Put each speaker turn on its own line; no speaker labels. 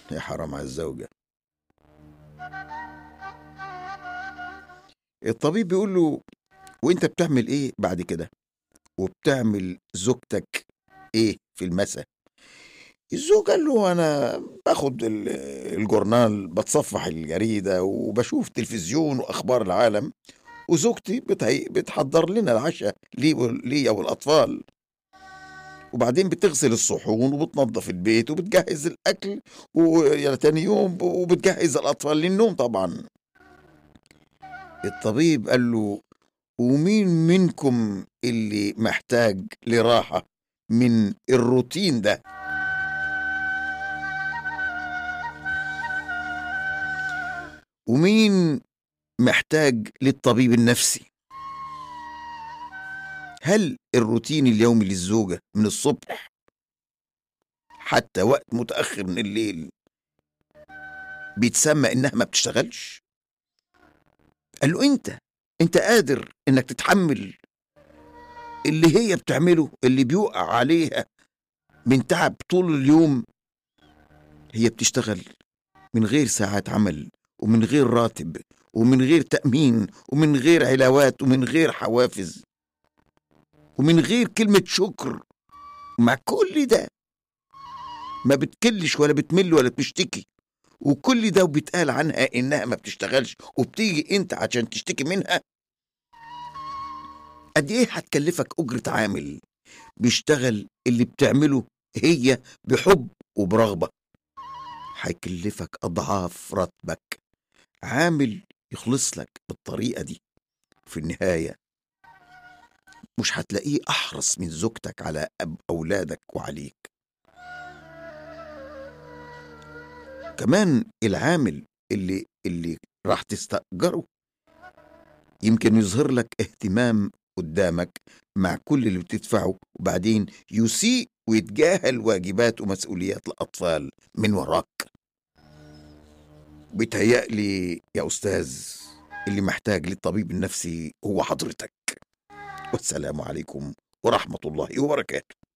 يا حرام على الزوجة الطبيب بيقول له وانت بتعمل ايه بعد كده وبتعمل زوجتك ايه في المساء الزوج قال له انا باخد ال- الجورنال بتصفح الجريدة وبشوف تلفزيون واخبار العالم وزوجتي بتهي بتحضر لنا العشاء لي وال- ليا والاطفال وبعدين بتغسل الصحون وبتنظف البيت وبتجهز الاكل ويا تاني يوم وبتجهز الاطفال للنوم طبعا الطبيب قال له ومين منكم اللي محتاج لراحة من الروتين ده ومين محتاج للطبيب النفسي هل الروتين اليومي للزوجة من الصبح حتى وقت متأخر من الليل بيتسمى إنها ما بتشتغلش قال له أنت أنت قادر إنك تتحمل اللي هي بتعمله اللي بيوقع عليها من تعب طول اليوم هي بتشتغل من غير ساعات عمل ومن غير راتب ومن غير تأمين ومن غير علاوات ومن غير حوافز ومن غير كلمة شكر مع كل ده ما بتكلش ولا بتمل ولا بتشتكي وكل ده وبيتقال عنها انها ما بتشتغلش وبتيجي انت عشان تشتكي منها قد ايه هتكلفك اجرة عامل بيشتغل اللي بتعمله هي بحب وبرغبة هيكلفك اضعاف راتبك عامل يخلص لك بالطريقة دي في النهاية مش هتلاقيه أحرص من زوجتك على أب أولادك وعليك كمان العامل اللي اللي راح تستأجره يمكن يظهر لك اهتمام قدامك مع كل اللي بتدفعه وبعدين يسيء ويتجاهل واجبات ومسؤوليات الأطفال من وراك بيتهيألي يا أستاذ اللي محتاج للطبيب النفسي هو حضرتك والسلام عليكم ورحمة الله وبركاته